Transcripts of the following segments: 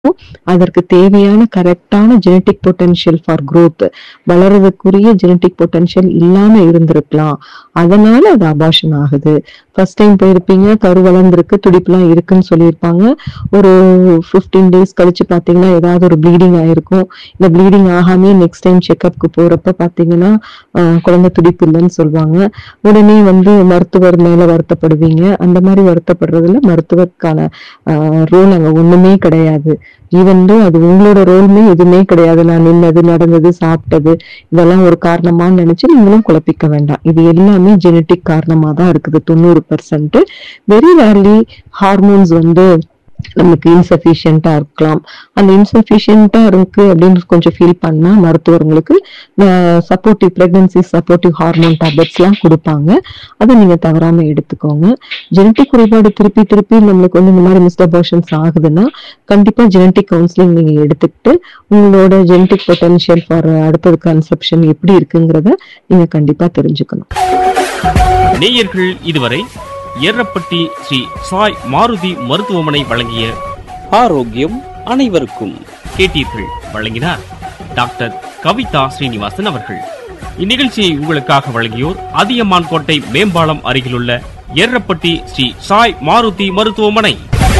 அதற்கு தேவையான கரெக்டான ஜெனட்டிக் பொட்டன்ஷியல் ஃபார் growth வளர்றதுக்குரிய ஜெனட்டிக் பொட்டன்ஷியல் இல்லாம இருந்திருக்கலாம் அதனால அது அபாஷன் ஆகுது ஃபர்ஸ்ட் டைம் போயிருப்பீங்க கரு வளர்ந்துருக்கு துடிப்புலாம் இருக்குன்னு சொல்லியிருப்பாங்க ஒரு 15 டேஸ் கழிச்சு பாத்தீங்கன்னா ஏதாவது ஒரு ப்ளீடிங் ஆயிருக்கும் இந்த ப்ளீடிங் ஆகாமே நெக்ஸ்ட் டைம் செக்அப்க்கு போறப்ப பாத்தீங்கன்னா ஆஹ், குழந்தை துடிப்பு இல்லைன்னு சொல்லுவாங்க உடனே வந்து மருத்துவர் மேல வருத்தப்படுவீங்க அந்த மாதிரி வருத்தப்படுறதுல மருத்துவருக்கான ரோல் அங்க ஒண்ணுமே கிடையாது ஈவன் அது உங்களோட ரோலுமே எதுவுமே கிடையாது நான் நின்னது நடந்தது சாப்பிட்டது இதெல்லாம் ஒரு காரணமான்னு நினைச்சு நீங்களும் குழப்பிக்க வேண்டாம் இது எல்லாமே ஜெனட்டிக் காரணமா தான் இருக்குது தொண்ணூறு பர்சன்ட் வெரி ரேர்லி ஹார்மோன்ஸ் வந்து நமக்கு இன்சஃபிஷியண்டா இருக்கலாம் அந்த இன்சஃபிஷியண்டா இருக்கு அப்படின்னு கொஞ்சம் ஃபீல் பண்ணா மருத்துவர் உங்களுக்கு supportive pregnancy supportive hormone tablets எல்லாம் கொடுப்பாங்க அதை நீங்க தவறாம எடுத்துக்கோங்க ஜெனட்டிக் குறைபாடு திருப்பி திருப்பி நம்மளுக்கு வந்து இந்த மாதிரி மிஸ்டபர்ஷன்ஸ் ஆகுதுன்னா கண்டிப்பா ஜெனட்டிக் கவுன்சிலிங் நீங்க எடுத்துக்கிட்டு உங்களோட ஜெனட்டிக் பொட்டன்ஷியல் ஃபார் அடுத்தது கன்செப்ஷன் எப்படி இருக்குங்கிறத நீங்க கண்டிப்பா தெரிஞ்சுக்கணும் நேயர்கள் இதுவரை எர்ரப்பட்டி ஸ்ரீ சாய் மாருதி மருத்துவமனை வழங்கிய ஆரோக்கியம் அனைவருக்கும் கேட்டீர்கள் வழங்கினார் டாக்டர் கவிதா ஸ்ரீனிவாசன் அவர்கள் இந்நிகழ்ச்சியை உங்களுக்காக வழங்கியோர் அதியமான் கோட்டை மேம்பாலம் அருகிலுள்ள எர்ரப்பட்டி ஸ்ரீ சாய் மாருதி மருத்துவமனை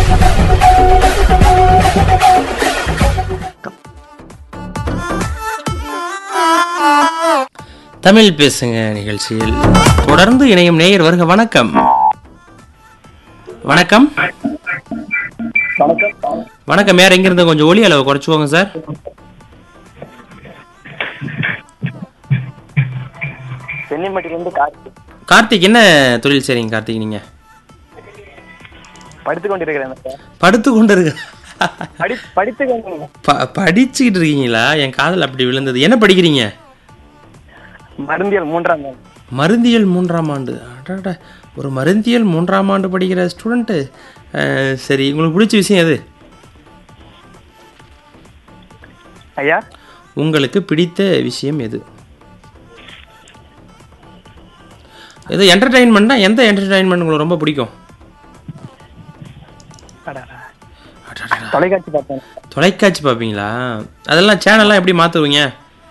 தமிழ் பேசுங்க நிகழ்ச்சியில் தொடர்ந்து இணையும் நேயர் வருக வணக்கம் வணக்கம் வணக்கம் யார் எங்கிருந்து கொஞ்சம் ஒலி அளவு குறைச்சுக்கோங்க சார் சென்னிமட்டிலிருந்து கார்த்தி கார்த்திக் என்ன தொழில் செய்றீங்க கார்த்திக் நீங்க படித்துக் கொண்டிருக்கிறேன் சார் படுத்து கொண்டு இருக்க படி படித்து கொண்டு ப- படிச்சுக்கிட்டு இருக்கீங்களா என் காதல் அப்படி விழுந்தது என்ன படிக்கிறீங்க மருந்தியல் மூன்றாம் ஆண்டு. மருந்தியல் மூன்றாம் ஆண்டு அடடா ஒரு மருந்தியல் மூன்றாம் ஆண்டு படிக்கிற ஸ்டூடெண்ட்டு சரி உங்களுக்கு பிடிச்ச விஷயம் எது ஐயா உங்களுக்கு பிடித்த விஷயம் எது இது என்டர்டைன்மெண்ட்னா எந்த என்டர்டைன்மெண்ட் உங்களுக்கு ரொம்ப பிடிக்கும் அடடா. தொலைக்காட்சி பார்த்தேன் தொலைக்காட்சி பார்ப்பீங்களா அதெல்லாம் சேனல்லாம் எப்படி மாற்றுவீங்க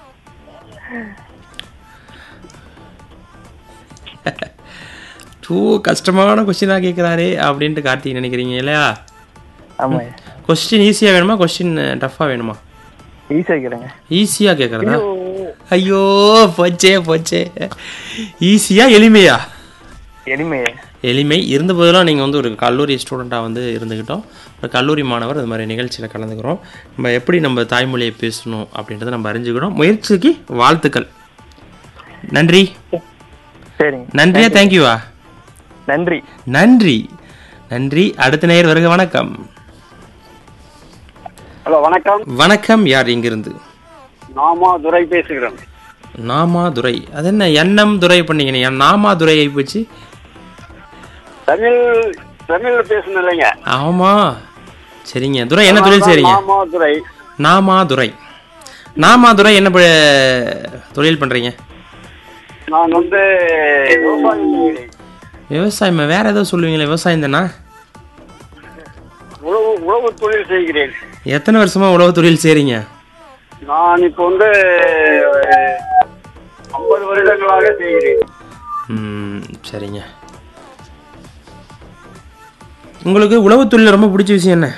டூ கஷ்டமான கொஸ்டினாக கேட்குறாரே அப்படின்ட்டு கார்த்திக் நினைக்கிறீங்க இல்லையா ஆமா ஐயா கொஸ்டின் ஈஸியாக வேணுமா கொஸ்டின் டஃப்பாக வேணுமா ஈஸியா கேளுங்க ஈஸியாக கேட்குறதா ஐயோ போச்சே போச்சே ஈஸியா எளிமையா எளிமை எளிமை இருந்த போதெல்லாம் நீங்கள் வந்து ஒரு கல்லூரி ஸ்டூடெண்ட்டாக வந்து இருந்துக்கிட்டோம் ஒரு கல்லூரி மாணவர் இது மாதிரி நிகழ்ச்சியில் கலந்துக்கிறோம் நம்ம எப்படி நம்ம தாய்மொழியை பேசணும் அப்படின்றத நம்ம அறிஞ்சுக்கிறோம் முயற்சிக்கு வாழ்த்துக்கள் நன்றி சரிங்க நன்றியா தேங்க்யூவா நன்றி நன்றி நன்றி அடுத்த நேயர் வருக வணக்கம் ஹலோ வணக்கம் வணக்கம் யார் இங்கிருந்து நாமா துரை பேசுகிறேன் நாமா துரை அது என்ன எண்ணம் துரை பண்ணீங்க நாமா துரை ஆகி போச்சு தமிழ் தமிழ்ல பேசணும் இல்லைங்க ஆமா சரிங்க துரை என்ன தொழில் செய்றீங்க நாமா துரை நாமா துரை நாமா துரை என்ன ப- தொழில் பண்றீங்க நான் வந்து விவசாயம் செய்கிறேன். விவசாயம் வேற ஏதோ சொல்லுவீங்களே விவசாயம் தானா உழவு உழவு தொழில் செய்கிறேன் எத்தனை வருஷமா உழவு தொழில் செய்றீங்க நான் இப்போ வந்து ஐம்பது வருடங்களாக செய்கிறேன் ம் சரிங்க உங்களுக்கு உழவு தொழில் ரொம்ப பிடிச்ச விஷயம் என்ன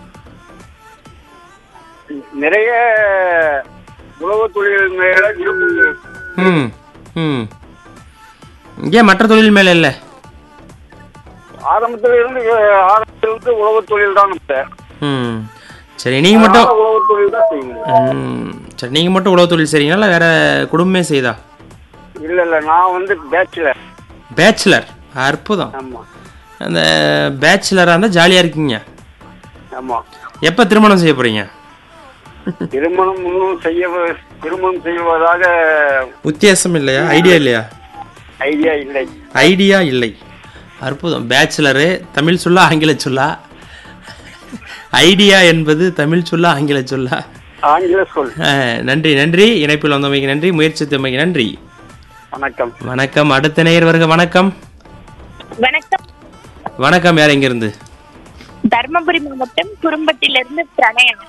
நிறைய உழவு தொழில் மேல விருப்பம் இருக்கு. ம் ம் ஏன் மற்ற தொழில் மேல இல்லை ஆரம்பத்துல இருந்து ஆரம்பத்துல இருந்து உழவு தொழில் தான் நம்ம ம் சரி நீங்க மட்டும் உழவு தொழில் தான் செய்யணும் ம், சரி நீங்க மட்டும் உழவு தொழில் செய்றீங்களா இல்லை வேற குடும்பமே செய்தா இல்ல இல்ல நான் வந்து பேச்சுலர் பேச்சுலர் அற்புதம் ஆமா அந்த பேச்சுலராக இருந்தால் ஜாலியாக இருக்கீங்க ஆமா எப்போ திருமணம் செய்ய போறீங்க திருமணம் இன்னும் செய்ய திருமணம் செய்வதாக உத்தியாசம் இல்லையா ஐடியா இல்லையா ஐடியா இல்லை ஐடியா இல்லை அற்புதம் பேச்சுலரு தமிழ் சொல்லா ஆங்கில சொல்லா ஐடியா என்பது தமிழ் சொல்லா ஆங்கில சொல்லா ஆங்கில சொல் அஹ், நன்றி நன்றி இணைப்பில் வந்தமைக்கு நன்றி முயற்சி தமைக்கு நன்றி வணக்கம் வணக்கம் அடுத்த நேயர் வருக வணக்கம் வணக்கம் வணக்கம் யார் எங்கிருந்து தர்மபுரி மாவட்டம் குறும்பத்திலிருந்து பிரணயம்